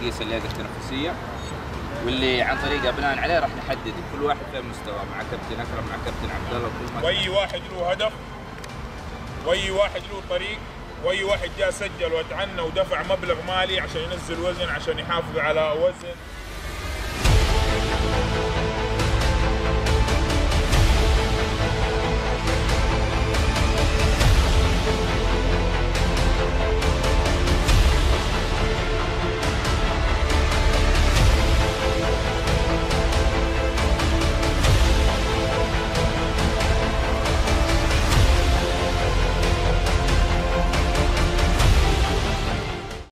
نقيس اللياقه التنفسيه واللي عن طريقه بناء عليه راح نحدد كل واحد فين مستواه مع كابتن اكرم مع كابتن عبد الله كل ما واي واحد له هدف واي واحد له طريق واي واحد جاء سجل وتعنى ودفع مبلغ مالي عشان ينزل وزن عشان يحافظ على وزن